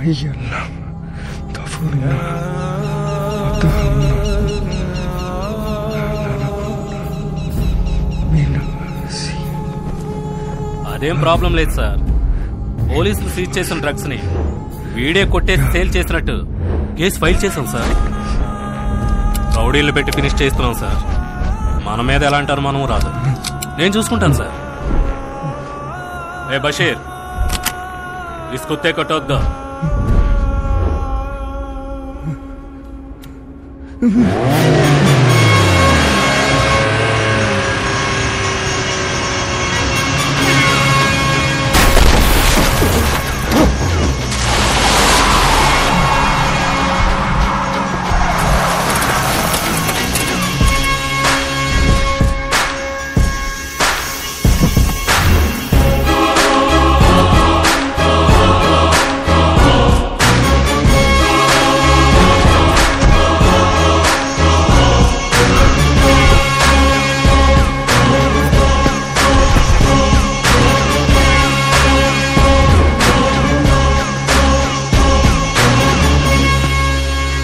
يلا طفونا وطهرنا من الغسيل అదేం ప్రాబ్లం లేదు సార్ పోలీసులు సీజ్ చేసిన డ్రగ్స్ ని వీడే కొట్టేసి సేల్ చేసినట్టు కేసు ఫైల్ చేశాం సార్ రౌడీలు పెట్టి ఫినిష్ చేస్తున్నాం సార్ మన మీద ఎలాంటి అనుమానం రాదు నేను చూసుకుంటాను సార్ ఏ బషీర్ ఇసుకొత్తే కొట్టొద్దా Mm-hmm.